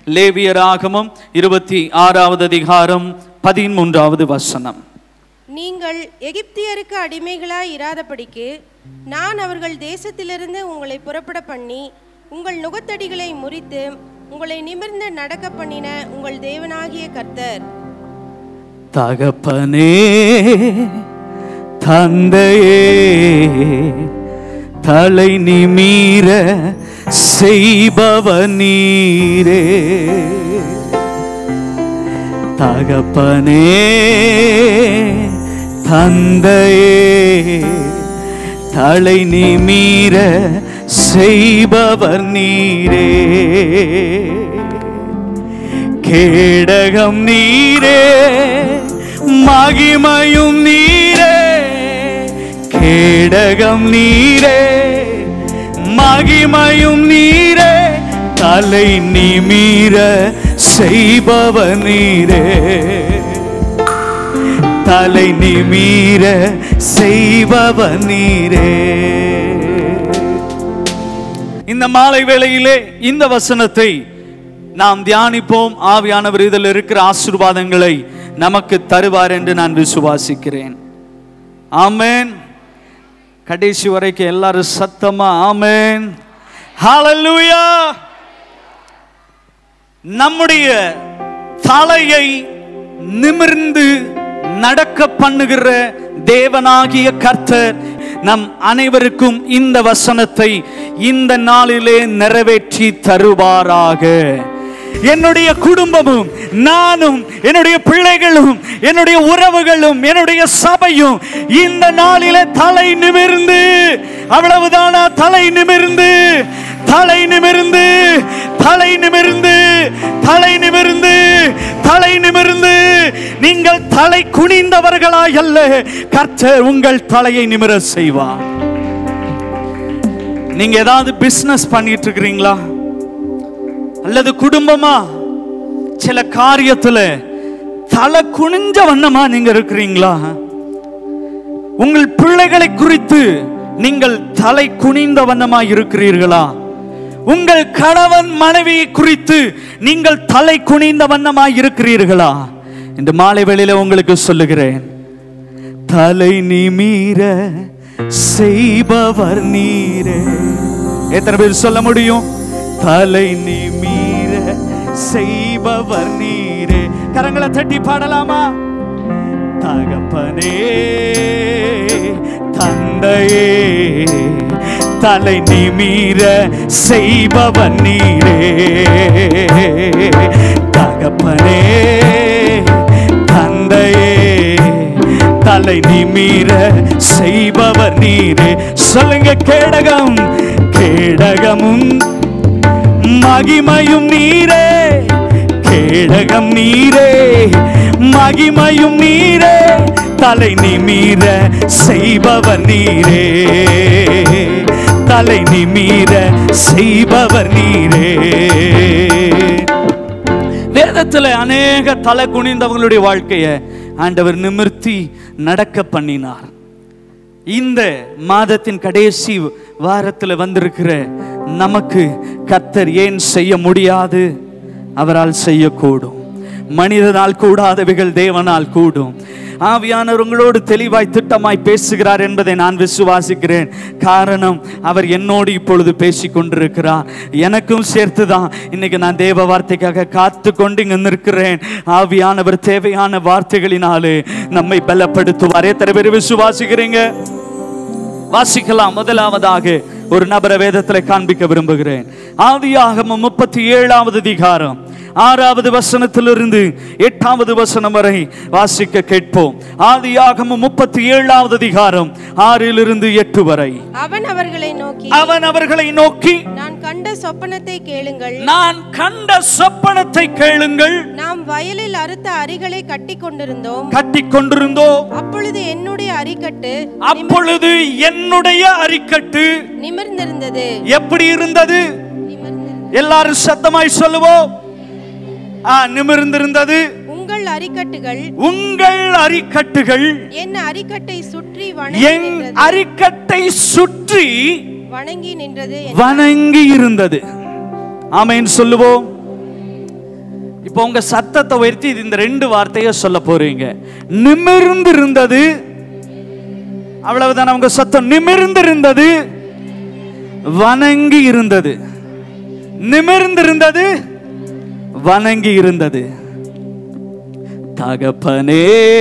லேவியராகமம் இருபத்தி ஆறாவது அதிகாரம் பதிமூன்றாவது வசனம் நீங்கள் எகிப்தியருக்கு அடிமைகளாய் இராதபடிக்கு நான் அவர்கள் தேசத்திலிருந்து உங்களை புறப்பட பண்ணி உங்கள் நுகத்தடிகளை முறித்து உங்களை நிமிர்ந்து நடக்க பண்ணின உங்கள் தேவனாகிய கர்த்தர் தகப்பனே தந்தையே தலை நிமீர செய்பவ நீரே தகப்பனே தந்தையே தலை நிமீர செய்பவர் நீரே கேடகம் நீரே மகிமையும் நீரே கேடகம் நீரே மகிமையும் நீரே தலை நிமீர செய்பவ நீரே தலை நிமீர செய்பவ நீரே இந்த மாலை வேளையிலே இந்த வசனத்தை நாம் தியானிப்போம் ஆவியானவர் இதில் இருக்கிற ஆசீர்வாதங்களை நமக்கு தருவார் என்று நான் விசுவாசிக்கிறேன் ஆமென் கடைசி வரைக்கும் எல்லாரும் சத்தமா ஆமென் ஹalleluya நம்முடைய தலையை நிமிர்ந்து நடக்க பண்ணுகிற தேவனாகிய கர்த்தர் நம் அனைவருக்கும் இந்த வசனத்தை இந்த நாளிலே நிறைவேற்றி தருவாராக என்னுடைய குடும்பமும் நானும் என்னுடைய பிள்ளைகளும் என்னுடைய உறவுகளும் என்னுடைய சபையும் இந்த நாளிலே தலை நிமிர்ந்து அவ்வளவுதானா தலை நிமிர்ந்து தலை நிமிர்ந்து தலை நிமிர்ந்து தலை நிமிர்ந்து தலை நிமிர்ந்து நீங்கள் தலை குனிந்தவர்களாய் அல்ல கர்த்தர் உங்கள் தலையை நிமிர செய்வார் நீங்க ஏதாவது பிசினஸ் பண்ணிட்டு இருக்கிறீங்களா அல்லது குடும்பமா சில காரியத்துல தலை குனிஞ்ச வண்ணமா நீங்க இருக்கிறீங்களா உங்கள் பிள்ளைகளை குறித்து நீங்கள் தலை குனிந்த வண்ணமா இருக்கிறீர்களா உங்கள் கணவன் மனைவி குறித்து நீங்கள் தலை குனிந்த வண்ணமாய் இருக்கிறீர்களா இந்த மாலை வேளையில உங்களுக்கு சொல்லுகிறேன் தலை நிமீர செய்பவர் நீரே எத்தனை பேர் சொல்ல முடியும் தலை நிமீர செய்பவர் நீரே கரங்களை தட்டி பாடலாமா தகப்பனே தந்தையே தலை நிமீர செய்பவன் நீரே தகப்பனே தந்தையே தலை நிமீர செய்பவர் நீரே சொல்லுங்க கேடகம் கேடகமும் மகிமையும் நீரே கேடகம் நீரே மகிமையும் நீரே தலை நிமீர செய்பவர் நீரே தலை நிமீர செய்பவர் நீரே வேதத்துல அநேக தலை குனிந்தவங்களுடைய வாழ்க்கைய ஆண்டவர் நிமிர்த்தி நடக்க பண்ணினார் இந்த மாதத்தின் கடைசி வாரத்தில் வந்திருக்கிற நமக்கு கத்தர் ஏன் செய்ய முடியாது அவரால் செய்யக்கூடும் மனிதனால் கூடாதவைகள் தேவனால் கூடும் ஆவியானவர் உங்களோடு தெளிவாய் திட்டமாய் பேசுகிறார் என்பதை நான் விசுவாசிக்கிறேன் காரணம் அவர் என்னோடு இப்பொழுது பேசி கொண்டிருக்கிறார் எனக்கும் சேர்த்துதான் இன்னைக்கு நான் தேவ வார்த்தைக்காக காத்து கொண்டு இங்க நிற்கிறேன் ஆவியானவர் தேவையான வார்த்தைகளினாலே நம்மை பலப்படுத்துவார் எத்தனை பேர் விசுவாசிக்கிறீங்க வாசிக்கலாம் முதலாவதாக ஒரு நபர வேதத்துல காண்பிக்க விரும்புகிறேன் ஆதியாகமம் முப்பத்தி ஏழாவது அதிகாரம் ஆறாவது வசனத்திலிருந்து எட்டாவது வசனம் வரை வாசிக்க கேட்போம் ஆதியாகமம் முப்பத்தி ஏழாவது அதிகாரம் ஆறிலிருந்து எட்டு வரை அவன் அவர்களை நோக்கி அவன் அவர்களை நோக்கி நான் கண்ட சொப்பனத்தை கேளுங்கள் நான் கண்ட சொப்பனத்தை கேளுங்கள் நாம் வயலில் அறுத்த அரிகளை கட்டி கொண்டிருந்தோம் கட்டி கொண்டிருந்தோ அப்பொழுது என்னுடைய அரிக்கட்டு அப்பொழுது என்னுடைய அரிக்கட்டு நிமிர்ந்திருந்தது எப்படி இருந்தது நிமிர்ந்திருந்தது. எல்லாரும் சத்தமாய் சொல்லுவோம் ஆ நிமிர்ந்திருந்தது உங்கள் அரிக்கட்டுகள் உங்கள் அரிக்கட்டுகள் என் அரிக்கட்டை சுற்றி வணங்கி என் நின்றது அரிக்கட்டை சுற்றி வணங்கி நின்றது வணங்கி இருந்தது ஆமென் சொல்லுவோம் இப்போ உங்க சத்தத்தை உயர்த்தி இது இந்த ரெண்டு வார்த்தையை சொல்ல போறீங்க நிமிர்ந்து இருந்தது அவ்வளவுதான் உங்க சத்தம் நிமிர்ந்து இருந்தது வணங்கி இருந்தது நிமிர்ந்து இருந்தது வணங்கி இருந்தது தகப்பனே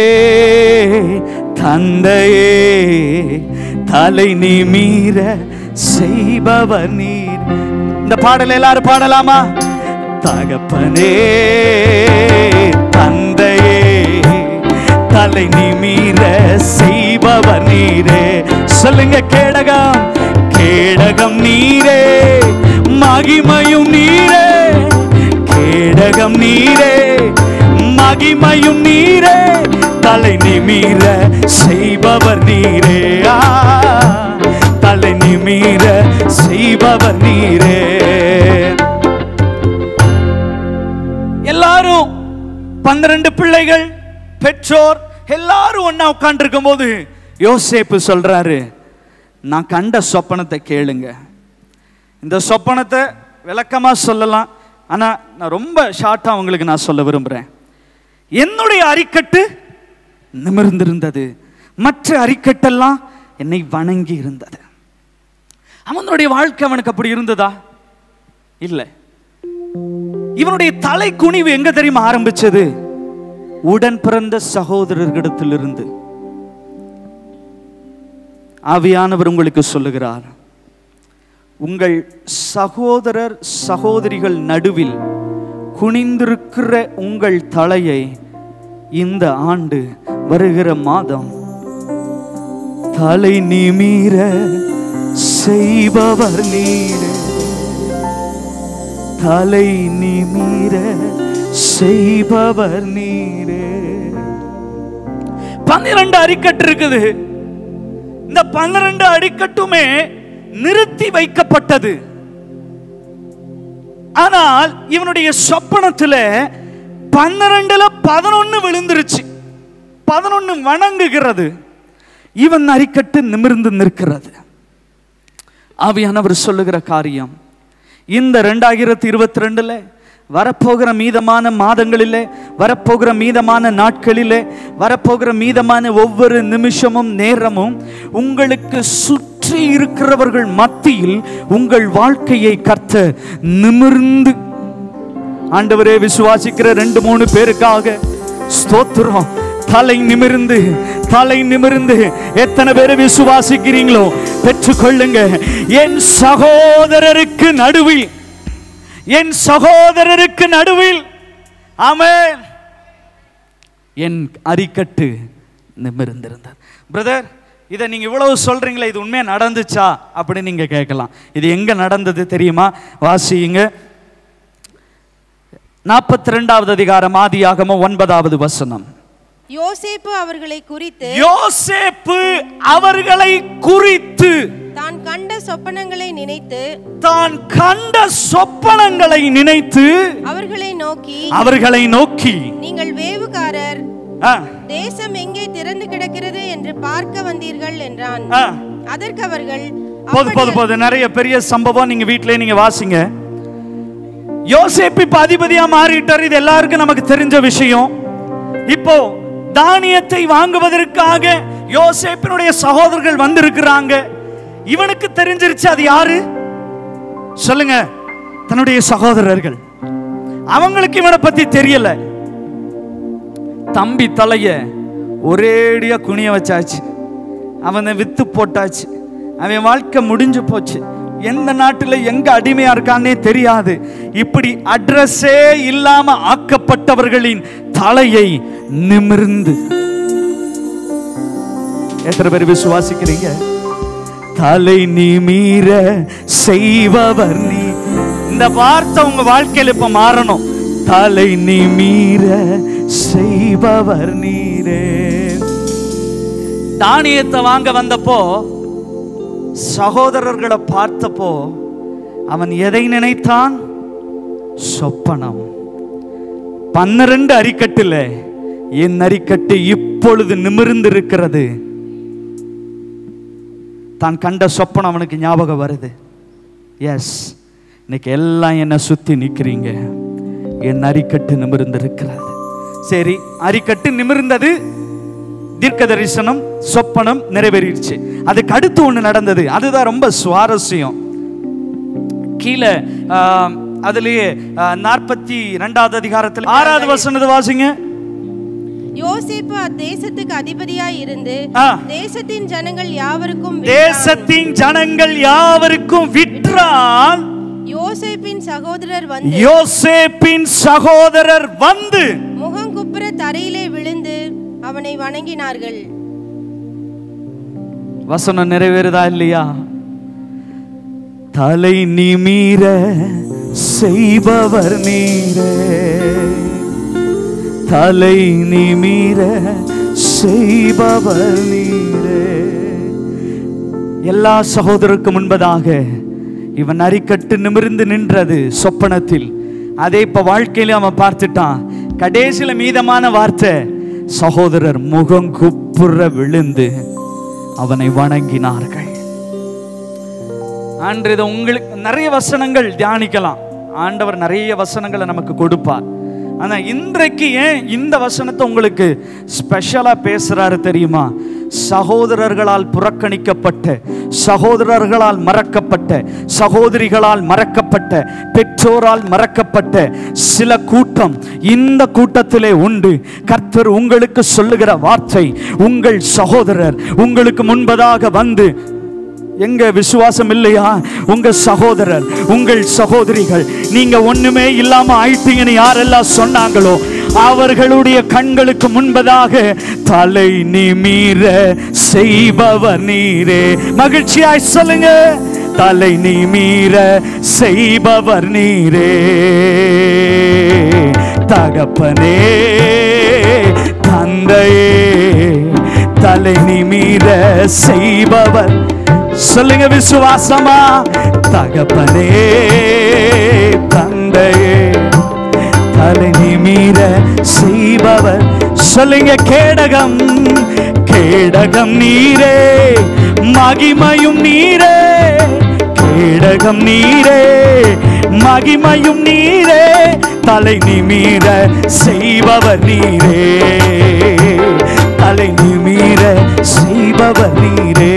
தந்தையே தலை நிமீர செய்பவர் நீர் இந்த பாடல் எல்லாரும் பாடலாமா தகப்பனே தந்தையே தலை நிமீர செய்பவர் நீரே சொல்லுங்க கேடகம் கேடகம் நீரே மகிமையும் நீரே கேடகம் நீரே மகிமையும் நீரே தலை நிமீர செய்பவர் நீரே ஆ, தலை நிமீர செய்பவர் நீரே எல்லாரும் பன்னிரண்டு பிள்ளைகள் பெற்றோர் எல்லாரும் ஒண்ணா உட்கார்ந்து போது யோசேப்பு சொல்றாரு நான் கண்ட சொப்பனத்தை கேளுங்க இந்த சொப்பனத்தை விளக்கமா சொல்லலாம் ஆனா நான் ரொம்ப ஷார்ட்டா உங்களுக்கு நான் சொல்ல விரும்புறேன் என்னுடைய அரிக்கட்டு நிமிர்ந்திருந்தது மற்ற அரிக்கட்டெல்லாம் என்னை வணங்கி இருந்தது அவனுடைய வாழ்க்கை அவனுக்கு அப்படி இருந்ததா இல்லை இவனுடைய தலை குனிவு எங்க தெரியுமா ஆரம்பிச்சது உடன் பிறந்த சகோதரர்களிடத்திலிருந்து ஆவியானவர் உங்களுக்கு சொல்லுகிறார் உங்கள் சகோதரர் சகோதரிகள் நடுவில் குனிந்திருக்கிற உங்கள் தலையை இந்த ஆண்டு வருகிற மாதம் தலை நிமீர செய்பவர் நீரே தலை நிமிர செய்பவர் நீரே பன்னிரண்டு அடிக்கட்டு இருக்குது இந்த பன்னிரண்டு அடிக்கட்டுமே நிறுத்தி வைக்கப்பட்டது ஆனால் இவனுடைய சொப்பனத்துல பன்னிரண்டுல பதினொன்னு விழுந்துருச்சு பதினொன்னு வணங்குகிறது இவன் அரிக்கட்டு நிமிர்ந்து நிற்கிறது ஆவியானவர் சொல்லுகிற காரியம் இந்த ரெண்டாயிரத்தி இருபத்தி ரெண்டுல வரப்போகிற மீதமான மாதங்களிலே வரப்போகிற மீதமான நாட்களிலே வரப்போகிற மீதமான ஒவ்வொரு நிமிஷமும் நேரமும் உங்களுக்கு சுற்றி இருக்கிறவர்கள் மத்தியில் உங்கள் வாழ்க்கையை கர்த்த நிமிர்ந்து ஆண்டவரே விசுவாசிக்கிற ரெண்டு மூணு பேருக்காக ஸ்தோத்திரம் தலை நிமிர்ந்து தலை நிமிர்ந்து எத்தனை பேர் விசுவாசிக்கிறீங்களோ பெற்றுக்கொள்ளுங்க என் சகோதரருக்கு நடுவில் என் சகோதரருக்கு நடுவில் ஆமென் என் அரிக்கட்டு நிமிர்ந்திருந்தார் பிரதர் இதை நீங்க இவ்வளவு சொல்றீங்களே இது உண்மையா நடந்துச்சா அப்படின்னு நீங்க கேட்கலாம் இது எங்க நடந்தது தெரியுமா வாசியுங்க நாற்பத்தி ரெண்டாவது அதிகாரம் ஆதியாகமம் ஒன்பதாவது வசனம் யோசேப்பு அவர்களை குறித்து யோசேப்பு அவர்களை குறித்து தான் கண்ட சொப்பனங்களை நினைத்து தான் கண்ட சொப்பனங்களை நினைத்து அவர்களை நோக்கி அவர்களை நோக்கி நீங்கள் வேவுகாரர் ஆ, தேசம் எங்கே திறந்து கிடக்கிறது என்று பார்க்க வந்தீர்கள் என்றான் ஆ, அதற்கு அவர்கள் போது போது போது நிறைய பெரிய சம்பவம் நீங்க வீட்டிலே நீங்க வாசிங்க யோசேப்பு இப்ப அதிபதியா மாறிட்டார் இது எல்லாருக்கும் நமக்கு தெரிஞ்ச விஷயம் இப்போ தானியத்தை வாங்குவதற்காக யோசேப்பினுடைய சகோதரர்கள் வந்திருக்கிறாங்க இவனுக்கு தெரிஞ்சிருச்சு அது யாரு சொல்லுங்க தன்னுடைய சகோதரர்கள் அவங்களுக்கு இவனை பத்தி தெரியல தம்பி தலைய ஒரேடியா குனிய வச்சாச்சு அவனை வித்து போட்டாச்சு அவன் வாழ்க்கை முடிஞ்சு போச்சு எந்த நாட்டுல எங்க அடிமையா இருக்கானே தெரியாது இப்படி அட்ரஸே இல்லாம ஆக்கப்பட்டவர்களின் தலையை நிமிர்ந்து எத்தனை பேர் விசுவாசிக்கிறீங்க தலை நிமீர செய்பவர் நீ இந்த வார்த்தை உங்க வாழ்க்கையில இப்ப மாறணும் தலை நிமீர செய்பவர் நீரே தானியத்தை வாங்க வந்தப்போ சகோதரர்களை பார்த்தப்போ அவன் எதை நினைத்தான் சொப்பனம் பன்னிரண்டு அரிக்கட்டுல என் அரிக்கட்டு இப்பொழுது நிமிர்ந்து இருக்கிறது தான் கண்ட சொப்பனம் அவனுக்கு ஞாபகம் வருது எஸ் இன்னைக்கு எல்லாம் என்னை சுத்தி நிக்கிறீங்க என் அரிக்கட்டு நிமிர்ந்திருக்கிறது சரி அரிக்கட்டு நிமிர்ந்தது தீர்க்க தரிசனம் சொப்பனம் நிறைவேறிடுச்சு அதுக்கு அடுத்து ஒண்ணு நடந்தது அதுதான் ரொம்ப சுவாரஸ்யம் கீழே ஆஹ், அதுலயே நாற்பத்தி ரெண்டாவது அதிகாரத்தில் ஆறாவது வசனத்தை வாசிங்க யோசேப்பு அத்தேசத்துக்கு அதிபதியாய் இருந்து ஆ. தேசத்தின் ஜனங்கள் யாவருக்கும் விற்றான். தேசத்தின் ஜனங்கள் யாவருக்கும் விற்றான் யோசேப்பின் சகோதரர் வந்து யோசேப்பின் சகோதரர் வந்து முகங்குப்புற தரையிலே விழுந்து அவனை வணங்கினார்கள் வசனம் நிறைவேறுதா இல்லையா தலை நிமீர செய்பவர் நீரே தலை நிமீர செய்பவர் நீரே எல்லா சகோதரருக்கு முன்பதாக இவன் அரிக்கட்டு நிமிர்ந்து நின்றது சொப்பனத்தில் அதே இப்ப வாழ்க்கையில அவன் பார்த்துட்டான் கடைசியில மீதமான வார்த்தை சகோதரர் முகம் குப்புற விழுந்து அவனை வணங்கினார்கள் ஆண்டு இதை உங்களுக்கு நிறைய வசனங்கள் தியானிக்கலாம் ஆண்டவர் நிறைய வசனங்களை நமக்கு கொடுப்பார் ஆனா இன்றைக்கு ஏன் இந்த வசனத்தை உங்களுக்கு ஸ்பெஷலா பேசுறாரு தெரியுமா சகோதரர்களால் புறக்கணிக்கப்பட்ட சகோதரர்களால் மறக்கப்பட்ட சகோதரிகளால் மறக்கப்பட்ட பெற்றோரால் மறக்கப்பட்ட சில கூட்டம் இந்த கூட்டத்திலே உண்டு கர்த்தர் உங்களுக்கு சொல்லுகிற வார்த்தை உங்கள் சகோதரர் உங்களுக்கு முன்பதாக வந்து எங்க விசுவாசம் இல்லையா உங்க சகோதரர் உங்கள் சகோதரிகள் நீங்க ஒண்ணுமே இல்லாம ஆயிட்டீங்கன்னு யாரெல்லாம் சொன்னாங்களோ அவர்களுடைய கண்களுக்கு முன்பதாக தலை நிமீர செய்பவர் நீரே மகிழ்ச்சியாய் சொல்லுங்க தலை நிமீர செய்பவர் நீரே தகப்பனே தந்தையே தலை நிமீர செய்பவர் சொல்லுங்க விசுவாசமா தகப்பனே தந்தையே தலை நிமீர செய்பவர் சொல்லுங்க கேடகம் கேடகம் நீரே மகிமையும் நீரே கேடகம் நீரே மகிமையும் நீரே தலை நிமீர செய்பவர் நீரே தலை நிமீர செய்பவர் நீரே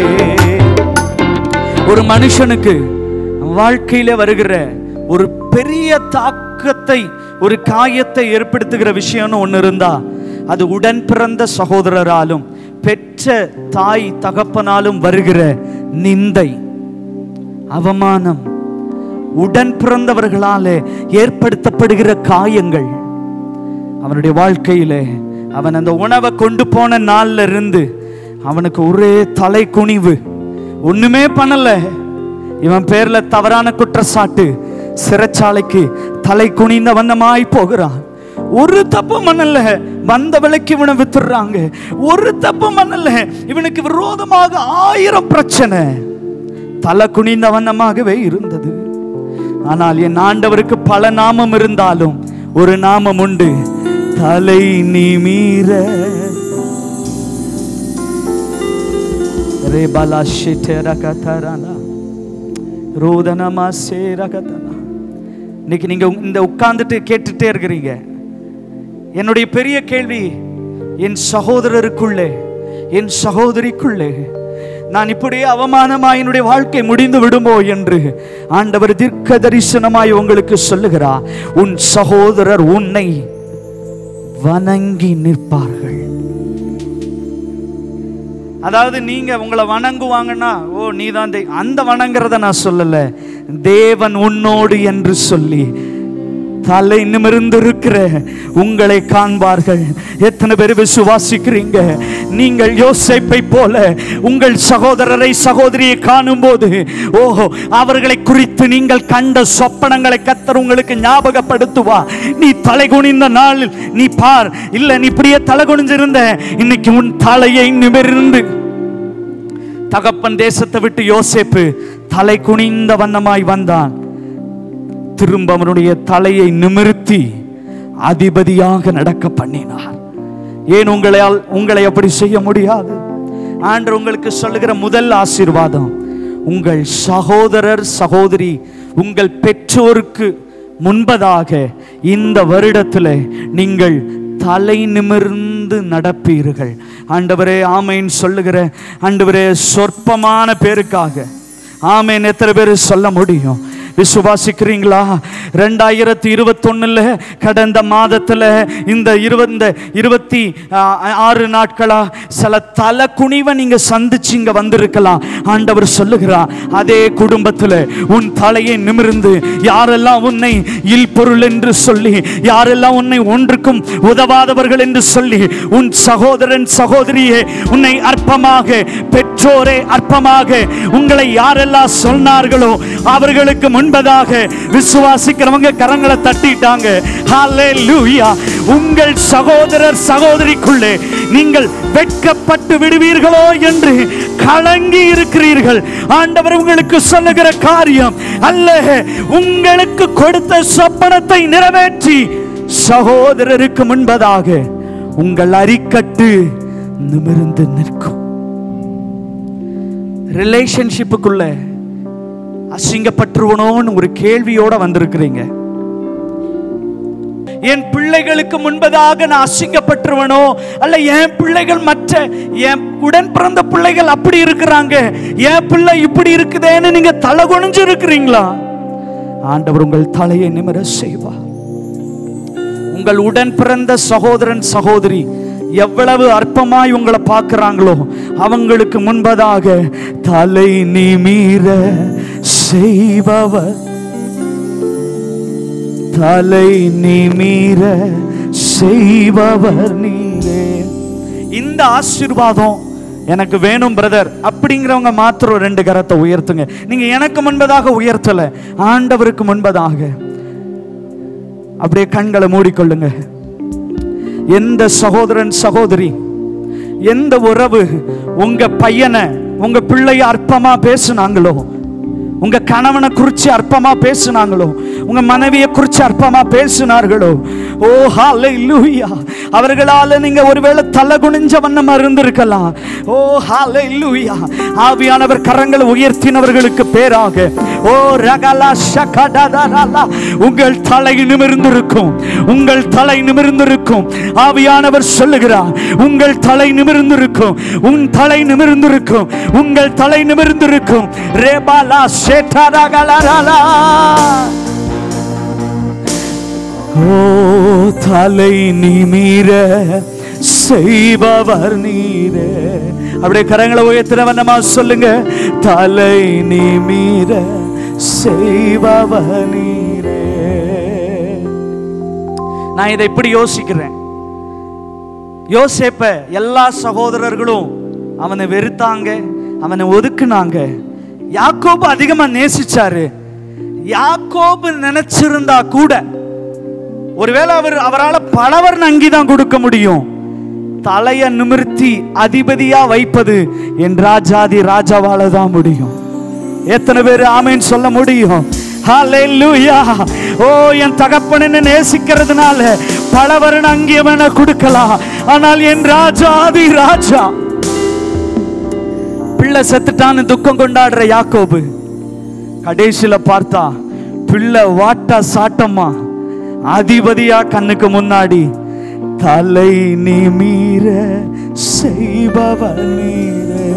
ஒரு மனுஷனுக்கு வாழ்க்கையில வருகிற ஒரு பெரிய தாக்கத்தை ஒரு காயத்தை ஏற்படுத்துகிற விஷயம்னு ஒன்று இருந்தா அது உடன் பிறந்த சகோதரராலும் பெற்ற தாய் தகப்பனாலும் வருகிற நிந்தை அவமானம் உடன் பிறந்தவர்களாலே ஏற்படுத்தப்படுகிற காயங்கள் அவனுடைய வாழ்க்கையிலே அவன் அந்த உணவை கொண்டு போன நாள்ல இருந்து அவனுக்கு ஒரே தலை குனிவு ஒண்ணுமே பண்ணல இவன் பேர்ல தவறான குற்றச்சாட்டு சிறைச்சாலைக்கு தலை குனிந்த வண்ணமாய் போகிறான் ஒரு தப்பும் பண்ணல வந்த விலைக்கு இவனை வித்துடுறாங்க ஒரு தப்பும் பண்ணல இவனுக்கு விரோதமாக ஆயிரம் பிரச்சனை தலை குனிந்த வண்ணமாகவே இருந்தது ஆனால் என் ஆண்டவருக்கு பல நாமம் இருந்தாலும் ஒரு நாமம் உண்டு தலை நிமீர ரேபாலா ஷிட்டரகதரனா ரோதனமா சேரகதனா இன்னைக்கு நீங்க இந்த உட்கார்ந்துட்டு கேட்டுட்டே இருக்கிறீங்க என்னுடைய பெரிய கேள்வி என் சகோதரருக்குள்ளே என் சகோதரிக்குள்ளே நான் இப்படியே அவமானமாய் என்னுடைய வாழ்க்கை முடிந்து விடுமோ என்று ஆண்டவர் தீர்க்க தரிசனமாய் உங்களுக்கு சொல்லுகிறார் உன் சகோதரர் உன்னை வணங்கி நிற்பார்கள் அதாவது நீங்க உங்களை வணங்குவாங்கன்னா ஓ நீதான் தெய் அந்த வணங்குறத நான் சொல்லல தேவன் உன்னோடு என்று சொல்லி தலை நிமிர்ந்திருக்கிற உங்களை காண்பார்கள் எத்தனை பேர் விசுவாசிக்கிறீங்க நீங்கள் யோசேப்பை போல உங்கள் சகோதரரை சகோதரியை காணும்போது ஓஹோ அவர்களை குறித்து நீங்கள் கண்ட சொப்பனங்களை கத்தர் உங்களுக்கு ஞாபகப்படுத்துவா நீ தலை குனிந்த நாளில் நீ பார் இல்ல நீ இப்படியே தலை குனிஞ்சிருந்த இன்னைக்கு உன் தலையை நிமிர்ந்து தகப்பன் தேசத்தை விட்டு யோசேப்பு தலை குனிந்த வண்ணமாய் வந்தான் திரும்ப அவனுடைய தலையை நிமிர்த்தி அதிபதியாக நடக்க பண்ணினார் ஏன் உங்களால் உங்களை அப்படி செய்ய முடியாது ஆண்டு உங்களுக்கு சொல்லுகிற முதல் ஆசீர்வாதம் உங்கள் சகோதரர் சகோதரி உங்கள் பெற்றோருக்கு முன்பதாக இந்த வருடத்தில் நீங்கள் தலை நிமிர்ந்து நடப்பீர்கள் ஆண்டவரே ஆமைன்னு சொல்லுகிற ஆண்டவரே சொற்பமான பேருக்காக ஆமேன் எத்தனை பேர் சொல்ல முடியும் விசுவாசிக்கிறீங்களா ரெண்டாயிரத்தி இருபத்தொன்னுல கடந்த மாதத்துல இந்த இருபது இந்த இருபத்தி ஆ, ஆறு நாட்களா சில தலை குனிவை நீங்க சந்திச்சு இங்க வந்திருக்கலாம் ஆண்டவர் சொல்லுகிறார் அதே குடும்பத்துல உன் தலையை நிமிர்ந்து யாரெல்லாம் உன்னை இல்பொருள் என்று சொல்லி யாரெல்லாம் உன்னை ஒன்றுக்கும் உதவாதவர்கள் என்று சொல்லி உன் சகோதரன் சகோதரியே உன்னை அற்பமாக பெற்றோரே அற்பமாக உங்களை யாரெல்லாம் சொன்னார்களோ அவர்களுக்கு முன்பதாக விசுவாசிக்கிறவங்க கரங்களை தட்டிட்டாங்க ஹalleluya உங்கள் சகோதரர் சகோதரிக்குள்ளே நீங்கள் வெட்கப்பட்டு விடுவீர்களோ என்று கலங்கி இருக்கிறீர்கள் ஆண்டவர் உங்களுக்கு சொல்லுகிற காரியம் அல்ல உங்களுக்கு கொடுத்த சொப்பனத்தை நிறைவேற்றி சகோதரருக்கு முன்பதாக உங்கள் அரிக்கட்டு நிமிர்ந்து நிற்கும் ரிலேஷன்ஷிப்புக்குள்ள அசிங்கப்பட்டுருவனோன்னு ஒரு கேள்வியோட வந்திருக்கிறீங்க என் பிள்ளைகளுக்கு முன்பதாக நான் அசிங்கப்பட்டுருவனோ அல்ல என் பிள்ளைகள் மற்ற என் உடன் பிறந்த பிள்ளைகள் அப்படி இருக்கிறாங்க என் பிள்ளை இப்படி இருக்குதேன்னு நீங்க தலை குனிஞ்சு இருக்கிறீங்களா ஆண்டவர் உங்கள் தலையை நிமிர செய்வார் உங்கள் உடன் பிறந்த சகோதரன் சகோதரி எவ்வளவு அற்பமாய் உங்களை பார்க்கிறாங்களோ அவங்களுக்கு முன்பதாக தலை நிமிர செய்பவர் தலை நிமிர செய்பவர் நீரே இந்த ஆசீர்வாதம் எனக்கு வேணும் பிரதர் அப்படிங்கிறவங்க மாத்திரம் ரெண்டு கரத்தை உயர்த்துங்க நீங்க எனக்கு முன்பதாக உயர்த்தல ஆண்டவருக்கு முன்பதாக அப்படியே கண்களை மூடிக்கொள்ளுங்க எந்த சகோதரன் சகோதரி எந்த உறவு உங்க பையனை உங்க பிள்ளைய அற்பமா பேசுனாங்களோ உங்க கணவனை குறிச்சு அற்பமா பேசுனாங்களோ உங்க மனைவியை குறிச்சு அற்பமா பேசினார்களோ ஓ ஹalleluya அவர்களால நீங்க ஒருவேளை தலை குனிஞ்ச வண்ணமா இருந்திருக்கலாம் ஓ ஹalleluya ஆவியானவர் கரங்களை உயர்த்தினவர்களுக்கு பேராக ஓ ரகலா ஷகடதரலா உங்கள் தலை நிமிர்ந்திருக்கும் உங்கள் தலை நிமிர்ந்திருக்கும் ஆவியானவர் சொல்லுகிறார் உங்கள் தலை நிமிர்ந்திருக்கும் உன் தலை நிமிர்ந்திருக்கும் உங்கள் தலை நிமிர்ந்திருக்கும் ரேபாலா சேட்டாரகலரலா ஓ தலை நிமிர செய்பவர் நீரே அப்படியே கரங்களை உயர்த்தின வண்ணமா சொல்லுங்க தலை நிமிர செய்பவர் நீரே நான் இதை இப்படி யோசிக்கிறேன் யோசேப்ப எல்லா சகோதரர்களும் அவனை வெறுத்தாங்க அவனை ஒதுக்குனாங்க யாக்கோபு அதிகமா நேசிச்சாரு யாக்கோபு நினைச்சிருந்தா கூட ஒருவேளை அவர் அவரால் பலவர் நங்கி தான் கொடுக்க முடியும் தலைய நிமிர்த்தி அதிபதியா வைப்பது என் ராஜாதி ராஜாவால தான் முடியும் எத்தனை பேர் ஆமேன்னு சொல்ல முடியும் ஹalleluya ஓ என் தகப்பனை நேசிக்கிறதுனால பலவர் அங்கியவன கொடுக்கலாம் ஆனால் என் ராஜாதி ராஜா பிள்ளை செத்துட்டான்னு துக்கம் கொண்டாடுற யாக்கோபு கடைசியில பார்த்தா பிள்ளை வாட்டா சாட்டமா அதிபதியா கண்ணுக்கு முன்னாடி தலை நிமீர செய்பவர் நீரே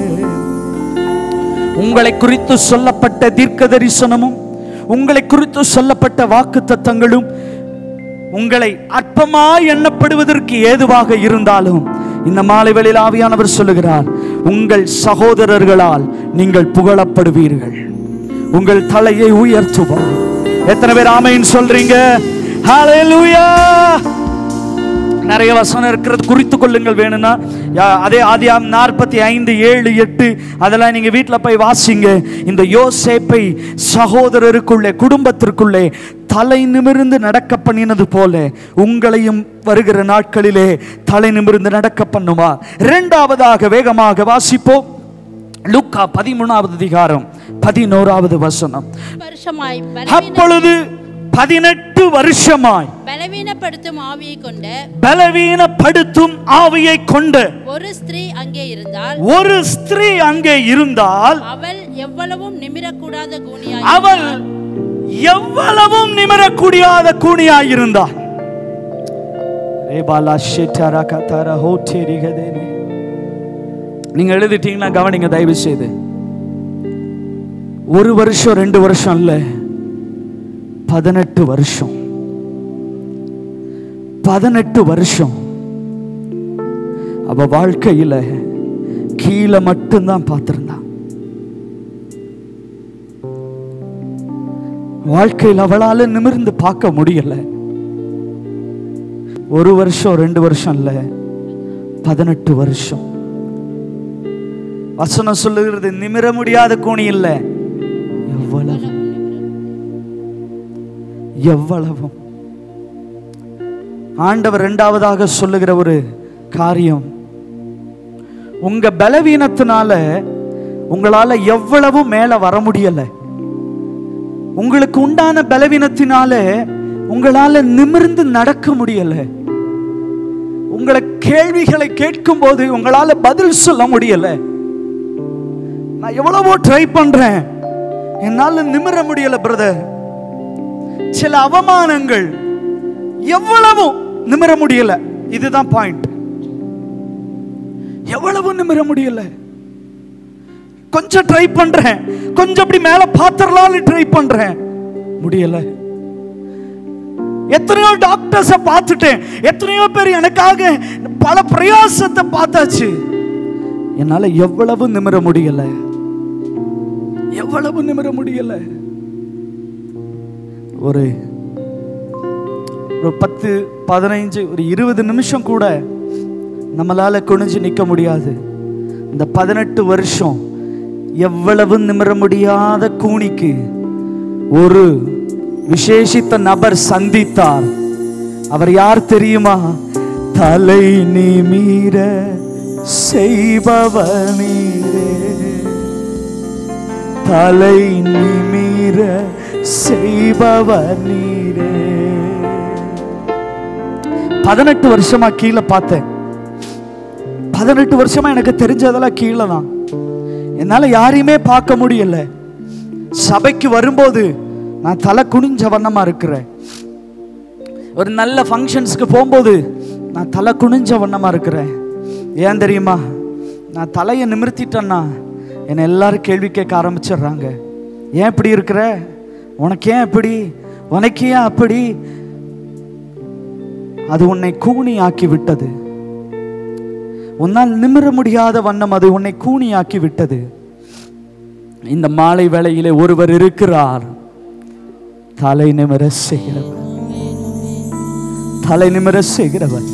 உங்களை குறித்து சொல்லப்பட்ட தீர்க்க தரிசனமும் உங்களை குறித்து சொல்லப்பட்ட வாக்கு தத்தங்களும் உங்களை அற்பமா எண்ணப்படுவதற்கு ஏதுவாக இருந்தாலும் இந்த மாலை வேளையில் ஆவியானவர் சொல்லுகிறார் உங்கள் சகோதரர்களால் நீங்கள் புகழப்படுவீர்கள் உங்கள் தலையை உயர்த்துவார் எத்தனை பேர் ஆமைன்னு சொல்றீங்க ஹalleluya நிறைய வசனம் இருக்கிறது குறித்து கொள்ளுங்கள் வேணும்னா யா- அதே ஆதியாம் நாற்பத்தி ஐந்து ஏழு எட்டு அதெல்லாம் நீங்க வீட்டில் போய் வாசிங்க இந்த யோசேப்பை சகோதரருக்குள்ளே குடும்பத்திற்குள்ளே தலை நிமிர்ந்து நடக்க பண்ணினது போல உங்களையும் வருகிற நாட்களிலே தலை நிமிர்ந்து நடக்க பண்ணுவார் இரண்டாவதாக வேகமாக வாசிப்போம் லூக்கா பதிமூணாவது அதிகாரம் பதினோராவது வசனம் வருஷமாய் பலவீன- அப்பொழுது பதினெட்டு வருஷமாய் பலவீனப்படுத்தும் ஆவியை கொண்ட பலவீனப்படுத்தும் ஆவியை கொண்ட ஒரு ஸ்திரீ அங்கே இருந்தால் ஒரு ஸ்திரீ அங்கே இருந்தால் அவள் எவ்வளவும் நிமிரக்கூடாத கூனியாய் அவள் எவ்வளவும் நிமிரக்கூடியாத கூனியாயிருந்தார் ரேபாலா ஷெட்டாரா கத்தாரா ஹோட்டேரிகதேனே நீங்க எழுதிட்டீங்கன்னா கவனிங்க தயவு செய்து ஒரு வருஷம் ரெண்டு வருஷம் இல்ல பதினெட்டு வருஷம் பதினெட்டு வருஷம் அவ வாழ்க்கையில கீழே மட்டும்தான் பார்த்திருந்தான் வாழ்க்கையில் அவளால நிமிர்ந்து பார்க்க முடியல ஒரு வருஷம் ரெண்டு வருஷம் இல்ல பதினெட்டு வருஷம் வசனம் சொல்லுகிறது நிமிர முடியாத கூனி இல்ல எவ்வளவு எவ்வளவும் ஆண்டவர் இரண்டாவதாக சொல்லுகிற ஒரு காரியம் உங்க பலவீனத்தினால உங்களால எவ்வளவு மேல வர முடியல உங்களுக்கு உண்டான பலவீனத்தினால உங்களால நிமிர்ந்து நடக்க முடியல உங்களை கேள்விகளை கேட்கும் போது உங்களால பதில் சொல்ல முடியல நான் எவ்வளவோ ட்ரை பண்றேன் என்னால நிமிர முடியல பிரதர் சில அவமானங்கள் எவ்வளவும் நிமிர முடியல இதுதான் பாயிண்ட் எவ்வளவு நிமிர முடியல கொஞ்சம் ட்ரை பண்றேன் கொஞ்சம் அப்படி மேல பாத்திரலாம்னு ட்ரை பண்றேன் முடியல எத்தனையோ டாக்டர்ஸ பார்த்துட்டேன் எத்தனையோ பேர் எனக்காக பல பிரயாசத்தை பார்த்தாச்சு என்னால எவ்வளவு நிமிர முடியல எவ்வளவு நிமிர முடியல ஒரு ஒரு பத்து பதினைஞ்சு ஒரு இருபது நிமிஷம் கூட நம்மளால குனிஞ்சு நிக்க முடியாது இந்த பதினெட்டு வருஷம் எவ்வளவு நிமிர முடியாத கூனிக்கு ஒரு விசேஷித்த நபர் சந்தித்தார் அவர் யார் தெரியுமா தலை நிமீர செய்பவர் நீரே தலை நிமீர செய்பவர் நீரே பதினெட்டு வருஷமா கீழே பார்த்தேன் பதினெட்டு வருஷமா எனக்கு தெரிஞ்சதெல்லாம் கீழே தான் என்னால யாரையுமே பார்க்க முடியல சபைக்கு வரும்போது நான் தலை குனிஞ்ச வண்ணமா இருக்கிறேன் ஒரு நல்ல ஃபங்க்ஷன்ஸ்க்கு போகும்போது நான் தலை குனிஞ்ச வண்ணமா இருக்கிறேன் ஏன் தெரியுமா நான் தலையை நிமிர்த்திட்டேன்னா என்னை எல்லாரும் கேள்வி கேட்க ஆரம்பிச்சிடுறாங்க ஏன் இப்படி இருக்கிற உனக்கு ஏன் இப்படி உனக்கு ஏன் அப்படி அது உன்னை கூனி ஆக்கி விட்டது உன்னால் நிமிர முடியாத வண்ணம் அது உன்னை கூனியாக்கி விட்டது இந்த மாலை வேளையிலே ஒருவர் இருக்கிறார் தலை நிமிர செய்கிறவர் தலை நிமிர செய்கிறவர்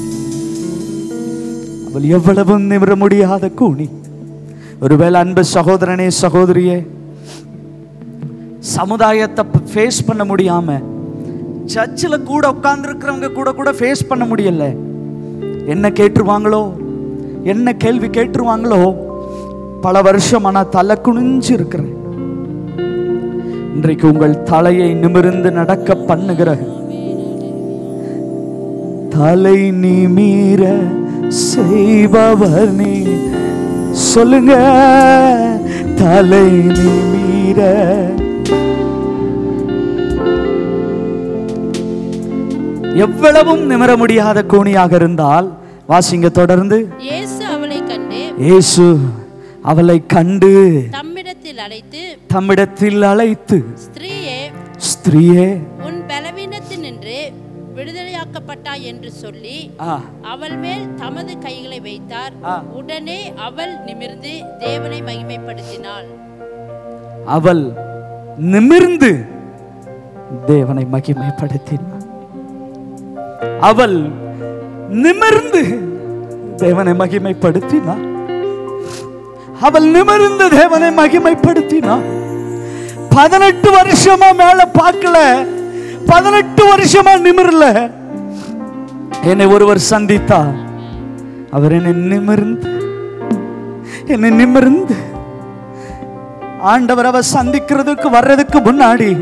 அவள் எவ்வளவு நிமிர முடியாத கூனி ஒருவேளை அன்பு சகோதரனே சகோதரியே சமுதாயத்தை ஃபேஸ் பண்ண முடியாம சர்ச்சில் கூட உட்கார்ந்துருக்கிறவங்க கூட கூட ஃபேஸ் பண்ண முடியல என்ன கேட்டுருவாங்களோ என்ன கேள்வி கேட்டுருவாங்களோ பல வருஷம் நான் தலை குனிஞ்சு இருக்கிறேன் இன்றைக்கு உங்கள் தலையை நிமிர்ந்து நடக்க பண்ணுகிற தலை நிமீர செய்பவர் நீ சொல்லுங்க தலை நிமீர எவ்வளவும் நிமிர முடியாத கூனியாக இருந்தால் வாசிங்க தொடர்ந்து இயேசு அவளை கண்டு இயேசு அவளை கண்டு தம்மிடத்தில் அழைத்து தம்மிடத்தில் அழைத்து ஸ்திரீயே ஸ்திரீயே உன் பலவீனத்தினின்று விடுதலையாக்கப்பட்டாய் என்று சொல்லி ஆ, அவள் மேல் தமது கைகளை வைத்தார் ஆ. உடனே அவள் நிமிர்ந்து தேவனை மகிமைப்படுத்தினாள் அவள் நிமிர்ந்து தேவனை மகிமைப்படுத்தினாள் அவள் நிமிர்ந்து தேவனை மகிமைப்படுத்தினாள் அவள் நிமிர்ந்து தேவனை மகிமைப்படுத்தினாள் பதினெட்டு வருஷமா மேல பார்க்கல பதினெட்டு வருஷமா நிமிரல என்னை ஒருவர் சந்தித்தார் அவர் என்னை நிமிர்ந்து என்னை நிமிர்ந்து ஆண்டவர் அவ சந்திக்கிறதுக்கு வர்றதுக்கு முன்னாடி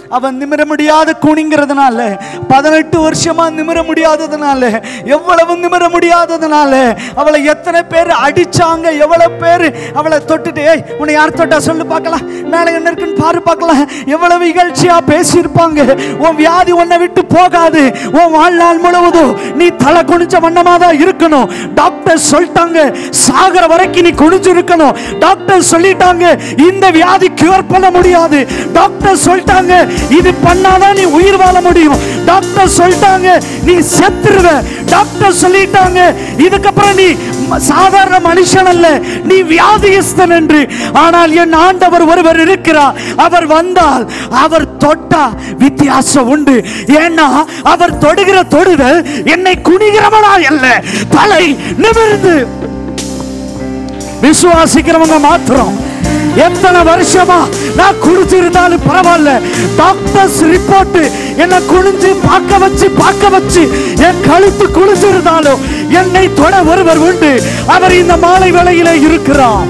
அவன் நிமிர முடியாத குனிங்கிறதுனால பதினெட்டு வருஷமா நிமிர முடியாததுனால எவ்வளவு நிமிர முடியாததுனால அவளை எத்தனை பேர் அடிச்சாங்க எவ்வளவு பேர் அவளை தொட்டுட்டு "ஏய், உன்னை யார் தொட்டா சொல்லு பார்க்கலாம் மேலே என்ன இருக்குன்னு பாரு பார்க்கலாம் எவ்வளவு இகழ்ச்சியா பேசியிருப்பாங்க உன் வியாதி உன்னை விட்டு போகாது உன் வாழ்நாள் முழுவதும் நீ தலை குனிஞ்ச வண்ணமா தான் இருக்கணும் டாக்டர் சொல்லிட்டாங்க சாகர வரைக்கும் நீ குனிஞ்சு இருக்கணும் டாக்டர் சொல்லிட்டாங்க இந்த வியாதி கியூர் பண்ண முடியாது டாக்டர் சொல்லிட்டாங்க இது பண்ணாதான் நீ உயிர் வாழ முடியும் டாக்டர் சொல்லிட்டாங்க நீ செத்துருவ டாக்டர் சொல்லிட்டாங்க இதுக்கப்புறம் நீ ம- சாதாரண மனுஷன் அல்ல நீ வியாதியஸ்தன் என்று ஆனால் என் ஆண்டவர் ஒருவர் இருக்கிறார் அவர் வந்தால் அவர் தொட்டா வித்தியாசம் உண்டு ஏன்னா அவர் தொடுகிற தொடுதல் என்னை குனிகிறவனா அல்ல தலை நிமிர்ந்து விசுவாசிக்கிறவங்க மாத்திரம் எத்தனை வருஷமா நான் குடிச்சிருந்தாலும் பரவாயில்ல டாக்டர்ஸ் ரிப்போர்ட் என்ன குனிஞ்சு பார்க்க வச்சு பார்க்க வச்சு என் கழுத்து குளிச்சிருந்தாலும் என்னை தொட ஒருவர் உண்டு அவர் இந்த மாலை வேளையில இருக்கிறார்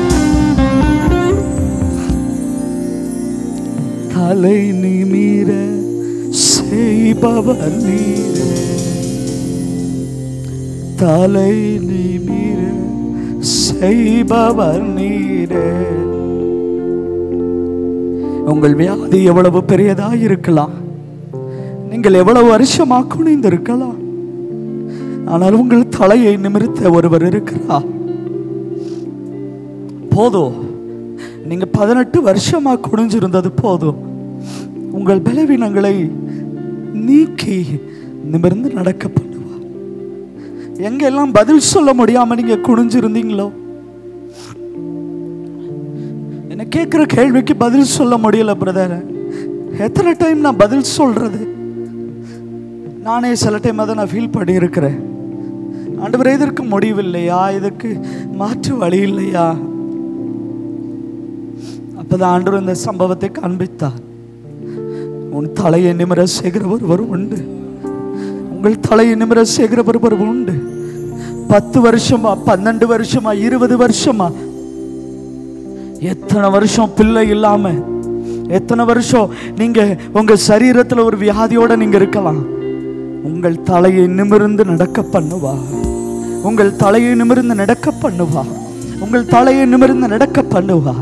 தலை நிமிர செய்பவர் நீரே தலை நிமிர செய்பவர் நீரே உங்கள் வியாதி எவ்வளவு பெரியதா இருக்கலாம் நீங்கள் எவ்வளவு வருஷமா குனிந்திருக்கலாம் ஆனால் உங்கள் தலையை நிமிர்த்த ஒருவர் இருக்கிறார் போதும் நீங்க பதினெட்டு வருஷமா குனிஞ்சிருந்தது போதும் உங்கள் பலவீனங்களை நீக்கி நிமிர்ந்து நடக்க பண்ணுவார் எங்கெல்லாம் பதில் சொல்ல முடியாம நீங்க குனிஞ்சிருந்தீங்களோ என்ன கேட்குற கேள்விக்கு பதில் சொல்ல முடியல பிரதர் எத்தனை டைம் நான் பதில் சொல்றது நானே சில டைம் அதை நான் ஃபீல் பண்ணியிருக்கிறேன் ஆண்டவரே இதற்கு முடிவில்லையா இதற்கு மாற்று வழி இல்லையா அப்பதான் ஆண்டவர் இந்த சம்பவத்தை காண்பித்தார் உன் தலையை நிமிர செய்கிற ஒருவர் உண்டு உங்கள் தலையை நிமிர செய்கிற ஒருவர் உண்டு பத்து வருஷமா பன்னெண்டு வருஷமா இருபது வருஷமா எத்தனை வருஷம் பிள்ளை இல்லாம எத்தனை வருஷம் நீங்க உங்க சரீரத்துல ஒரு வியாதியோட நீங்க இருக்கலாம் உங்கள் தலையை நிமிர்ந்து நடக்க பண்ணுவா உங்கள் தலையை நிமிர்ந்து நடக்க பண்ணுவா உங்கள் தலையை நிமிர்ந்து நடக்க பண்ணுவா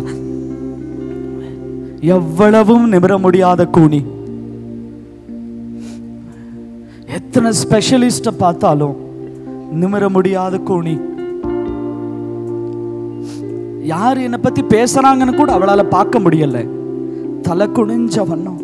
எவ்வளவும் நிமிர முடியாத கூனி எத்தனை ஸ்பெஷலிஸ்ட பார்த்தாலும் நிமிர முடியாத கூனி யார் என்னை பத்தி பேசுறாங்கன்னு கூட அவளால பார்க்க முடியல தலை குனிஞ்ச வண்ணம்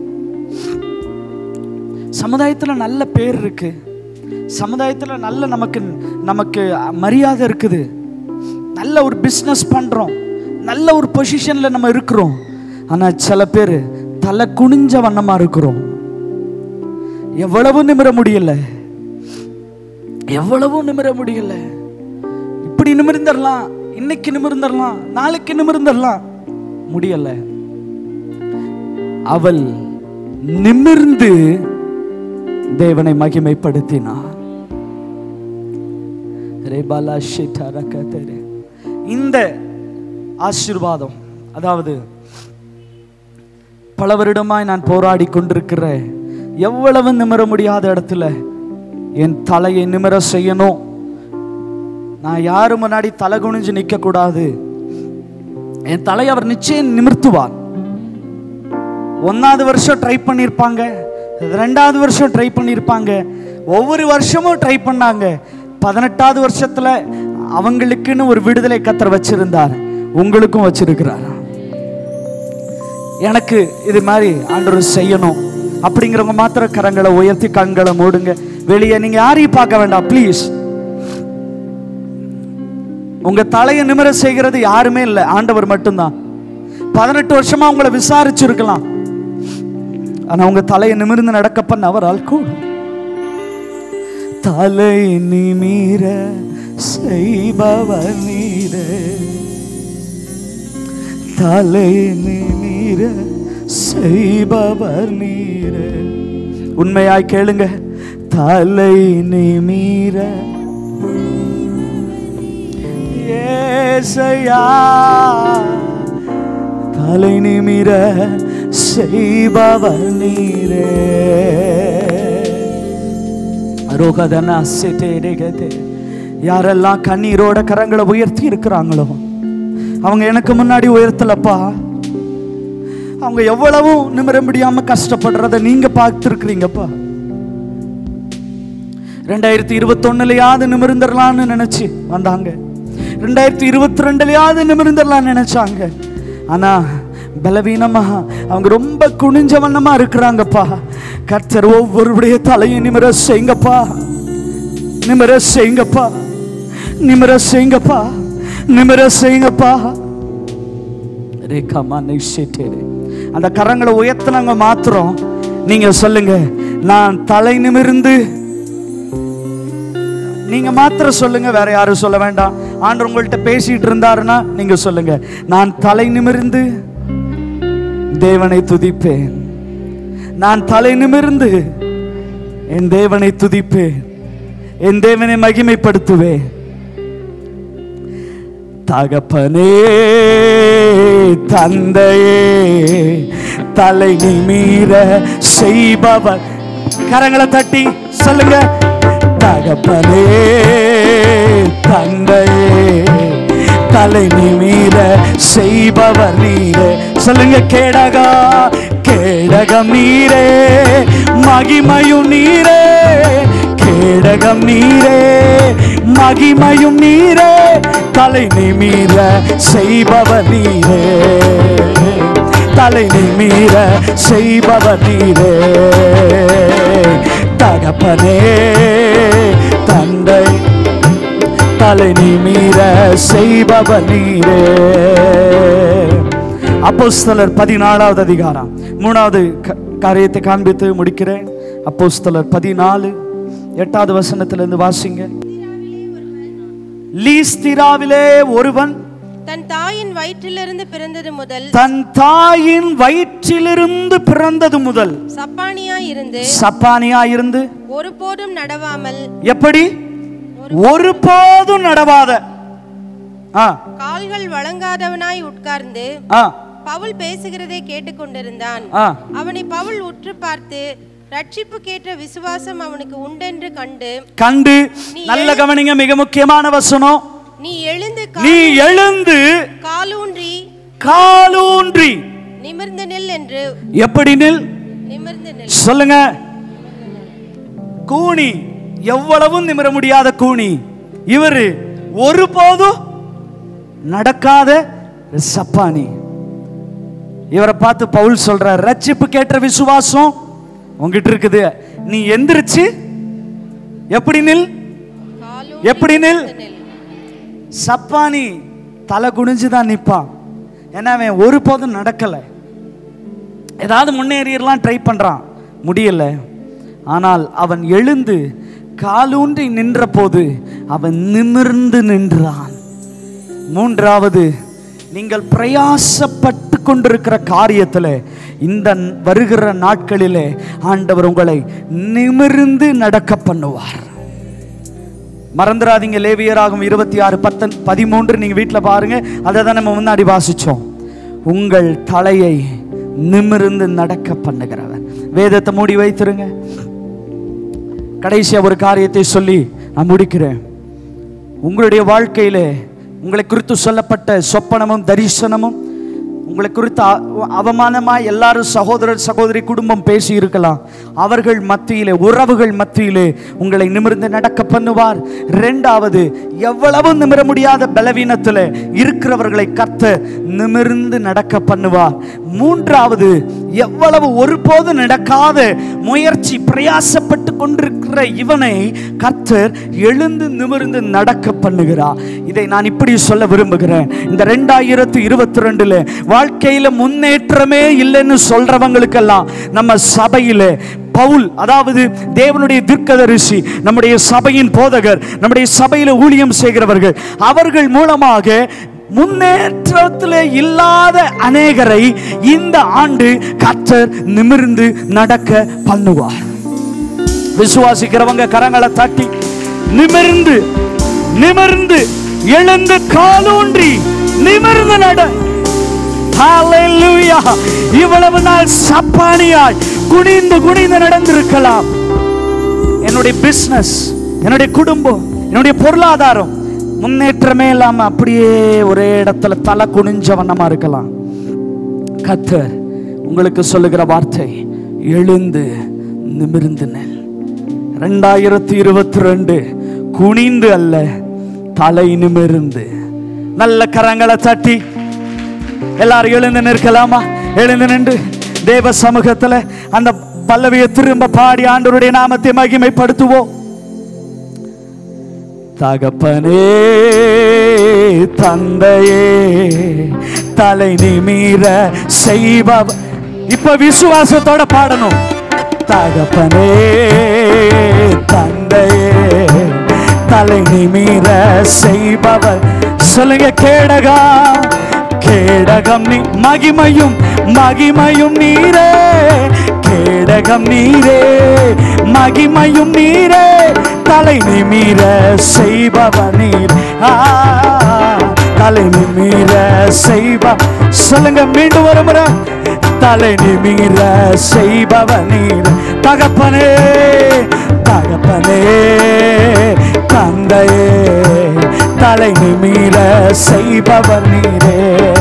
சமுதாயத்துல நல்ல பேர் இருக்கு சமுதாயத்துல நல்ல நமக்கு நமக்கு மரியாதை இருக்குது நல்ல ஒரு பிஸ்னஸ் பண்றோம் நல்ல ஒரு பொசிஷன்ல நம்ம இருக்கிறோம் ஆனா சில பேர் தலை குனிஞ்ச வண்ணமா இருக்கிறோம் எவ்வளவு நிமிர முடியல எவ்வளவு நிமிர முடியல இப்படி நிமிர்ந்தரலாம் இன்னைக்கு நிமிர்ந்தரலாம் நாளைக்கு நிமிர்ந்தரலாம் முடியல அவள் நிமிர்ந்து தேவனை மகிமைப்படுத்தினார் ரேபாலா ஷிட்டாரகதரே. இந்த ஆசீர்வாதம் அதாவது பல வருடமாய் நான் போராடி கொண்டிருக்கிற எவ்வளவு நிமிர முடியாத இடத்துல என் தலையை நிமிர செய்யணும் நான் யாரு முன்னாடி தலை குனிஞ்சு நிற்க கூடாது என் தலையை அவர் நிச்சயம் நிமிர்த்துவார் ஒன்னாவது வருஷம் ட்ரை பண்ணியிருப்பாங்க ரெண்டாவது வருஷம் ட்ரை பண்ணியிருப்பாங்க ஒவ்வொரு வருஷமும் ட்ரை பண்ணாங்க பதினெட்டாவது வருஷத்துல அவங்களுக்குன்னு ஒரு விடுதலை கத்தர் வச்சிருந்தார் உங்களுக்கும் வச்சிருக்கிறார் எனக்கு இது மாதிரி ஆண்டவர் செய்யணும் அப்படிங்கிறவங்க மாத்திர கரங்களை உயர்த்தி கண்களை மூடுங்க வெளியே நீங்க யாரையும் பார்க்க வேண்டாம் ப்ளீஸ் உங்க தலையை நிமிர செய்கிறது யாருமே இல்லை ஆண்டவர் மட்டும்தான் பதினெட்டு வருஷமா உங்களை விசாரிச்சிருக்கலாம் ஆனா உங்க தலையை நிமிர்ந்து நடக்க பண்ண அவரால் கூடும் தலை நிமிர செய்பவர் நீரே தலை நிமிர செய்பவர் நீரே உண்மையாய் கேளுங்க தலை நிமிர ஏசையா தலை நிமிர செய்பவர் நீரே ரோகதனா சிட்டேரிகதே. யாரெல்லாம் கண்ணீரோட கரங்களை உயர்த்தி இருக்கிறாங்களோ அவங்க எனக்கு முன்னாடி உயர்த்தலப்பா அவங்க எவ்வளவும் நிமிர முடியாம கஷ்டப்படுறத நீங்க பார்த்துருக்கிறீங்கப்பா ரெண்டாயிரத்தி இருபத்தொன்னுலயாவது நிமிர்ந்துடலாம்னு நினைச்சு வந்தாங்க ரெண்டாயிரத்தி இருபத்தி ரெண்டுலயாவது நிமிர்ந்துடலாம்னு நினைச்சாங்க ஆனா பலவீனமா அவங்க ரொம்ப குனிஞ்ச வண்ணமா இருக்கிறாங்கப்பா கர்த்தர் ஒவ்வொருடைய தலையும் நிமிர செய்யுங்கப்பா நிமிர செய்யுங்கப்பா நிமிர செய்யுங்கப்பா நிமிர செய்யுங்கப்பா ரேகாமா நைஷேட்டேரே அந்த கரங்களை உயர்த்தினவங்க மாத்திரம் நீங்க சொல்லுங்க நான் தலை நிமிர்ந்து நீங்க மாத்திரம் சொல்லுங்க வேற யாரும் சொல்ல வேண்டாம் ஆண்டு உங்கள்கிட்ட பேசிட்டு இருந்தாருன்னா நீங்க சொல்லுங்க நான் தலை நிமிர்ந்து தேவனை துதிப்பேன் நான் தலை நிமிர்ந்து என் தேவனை துதிப்பேன் என் தேவனை மகிமைப்படுத்துவேன் தகப்பனே தந்தையே தலை நிமீர செய்பவர் கரங்களை தட்டி சொல்லுங்க தகப்பனே தந்தையே தலை நிமீர செய்பவர் நீரே சொல்லுங்க கேடகா கேடகம் நீரே மகிமையும் நீரே கேடகம் நீரே மகிமையும் நீரே தலை நிமீர செய்பவர் நீரே தலை நிமீர செய்பவர் நீரே தகப்பனே தந்தை தலை நிமீர செய்பவர் நீரே அப்போஸ்தலர் பதினாலாவது அதிகாரம் மூணாவது க- காரியத்தை காண்பித்து முடிக்கிறேன் அப்போஸ்தலர் பதினாலு எட்டாவது வசனத்திலிருந்து வாசிங்க லீஸ்திராவிலே ஒருவன் தன் தாயின் வயிற்றிலிருந்து பிறந்தது முதல் தன் தாயின் வயிற்றிலிருந்து பிறந்தது முதல் சப்பானியாய் இருந்து சப்பானியா இருந்து ஒருபோதும் நடவாமல் எப்படி ஒருபோதும் நடவாத ஆ கால்கள் வழங்காதவனாய் உட்கார்ந்து ஆ பவுல் பேசுகிறதை கேட்டுக்கொண்டிருந்தான் ஆ அவனை பவுல் உற்று பார்த்து ரட்சிப்புக்கேற்ற விசுவாசம் அவனுக்கு உண்டென்று கண்டு கண்டு நல்ல கவனிங்க மிக முக்கியமான வசனம் நீ எழுந்து கா- நீ எழுந்து காலூன்றி காலூன்றி நிமிர்ந்து நில் என்று எப்படி நில் நிமிர்ந்து நில் சொல்லுங்க கூனி எவ்வளவும் நிமிர முடியாத கூனி இவரு ஒருபோதும் நடக்காத சப்பானி இவரை பார்த்து பவுல் சொல்ற ரட்சிப்பு கேட்ட விசுவாசம் உங்ககிட்ட இருக்குது நீ எந்திரிச்சு எப்படி நில் காலூன்றி எப்படி நில் நில் சப்பானி தலை குனிஞ்சு தான் நிற்பான் ஏன்னா அவன் ஒருபோதும் நடக்கலை ஏதாவது முன்னேறிடலாம் ட்ரை பண்ணுறான் முடியல ஆனால் அவன் எழுந்து காலூன்றி நின்ற போது அவன் நிமிர்ந்து நின்றான் மூன்றாவது நீங்கள் பிரயாசப்பட்டு கொண்டிருக்கிற காரியத்தில் இந்த வருகிற நாட்களிலே ஆண்டவர் உங்களை நிமிர்ந்து நடக்க பண்ணுவார் மறந்துடாதீங்க லேவியராகும் இருபத்தி ஆறு பத்தன் பதிமூன்று நீங்க வீட்டில் பாருங்க அதை தான் நம்ம முன்னாடி வாசிச்சோம் உங்கள் தலையை நிமிர்ந்து நடக்க பண்ணுகிறவர் வேதத்தை மூடி வைத்திருங்க கடைசியா ஒரு காரியத்தை சொல்லி நான் முடிக்கிறேன் உங்களுடைய வாழ்க்கையிலே உங்களை குறித்து சொல்லப்பட்ட சொப்பனமும் தரிசனமும் உங்களை குறித்து அ- அவமானமாய் எல்லாரும் சகோதரர் சகோதரி குடும்பம் பேசி இருக்கலாம் அவர்கள் மத்தியிலே உறவுகள் மத்தியிலே உங்களை நிமிர்ந்து நடக்க பண்ணுவார் ரெண்டாவது எவ்வளவு நிமிர முடியாத பலவீனத்தில் இருக்கிறவர்களை கத்த நிமிர்ந்து நடக்க பண்ணுவார் மூன்றாவது எவ்வளவு ஒருபோதும் நடக்காத முயற்சி பிரயாசப்பட்டு கொண்டிருக்கிற இவனை கர்த்தர் எழுந்து நிமிர்ந்து நடக்க பண்ணுகிறார் இதை நான் இப்படி சொல்ல விரும்புகிறேன் இந்த ரெண்டாயிரத்தி இருபத்தி ரெண்டுல வாழ்க்கையில முன்னேற்றமே இல்லைன்னு சொல்றவங்களுக்கெல்லாம் நம்ம சபையில பவுல் அதாவது தேவனுடைய தீர்க்கதரிசி நம்முடைய சபையின் போதகர் நம்முடைய சபையில ஊழியம் செய்கிறவர்கள் அவர்கள் மூலமாக முன்னேற்றத்தில் இல்லாத அநேகரை இந்த ஆண்டு கர்த்தர் நிமிர்ந்து நடக்க பண்ணுவார் விசுவாசிக்கிறவங்க கரங்களை தட்டி நிமிர்ந்து நிமிர்ந்து எழுந்து காலூன்றி நிமிர்ந்து நட ஹalleluya இவ்வளவு நாள் சப்பானியாய் குனிந்து குனிந்து நடந்திருக்கலாம் என்னுடைய பிசினஸ் என்னுடைய குடும்பம் என்னுடைய பொருளாதாரம் முன்னேற்றமே இல்லாம அப்படியே ஒரே இடத்துல தலை குனிஞ்ச வண்ணமா இருக்கலாம் கத்தர் உங்களுக்கு சொல்லுகிற வார்த்தை எழுந்து நிமிர்ந்து நெல் ரெண்டாயிரத்தி இருபத்தி ரெண்டு குனிந்து அல்ல தலை நிமிர்ந்து நல்ல கரங்களை தட்டி எல்லாரும் எழுந்து நிற்கலாமா எழுந்து நின்று தேவ சமூகத்துல அந்த பல்லவியை திரும்ப பாடி ஆண்டவருடைய நாமத்தை மகிமைப்படுத்துவோம் தகப்பனே தந்தையே தலை நிமிர செய்பவ இப்ப விசுவாசத்தோட பாடணும் தகப்பனே தந்தையே தலை நிமிர செய்பவர் சொல்லுங்க கேடகா கேடகம் நீ மகிமையும் மகிமையும் நீரே கேடகம் நீரே மகிமையும் நீரே தலை நிமிர செய்பவர் நீர் ஆ, தலை நிமிர செய்ப சொல்லுங்க மீண்டும் ஒரு முறை தலை நிமிர செய்பவர் நீர் தகப்பனே தகப்பனே தந்தையே தலை நிமிர செய்பவர் நீரே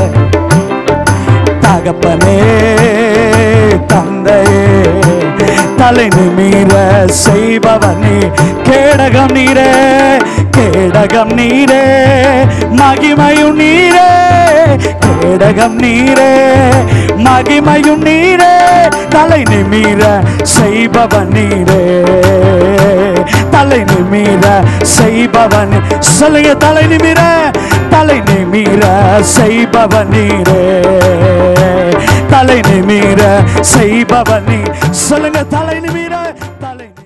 தகப்பனே தந்தையே தலை நிமிர செய்பவர் நீ கேடகம் நீரே கேடகம் நீரே மகிமையும் நீரே கேடகம் நீரே மகிமையும் நீரே தலை நிமிர செய்பவன் நீரே தலை நிமிர செய்பவன் சொல்லுங்க தலை நிமிர தலை நிமிர செய்பவன் நீரே தலை நிமிர செய்பவன் நீ சொல்லுங்க தலை நிமிர தலை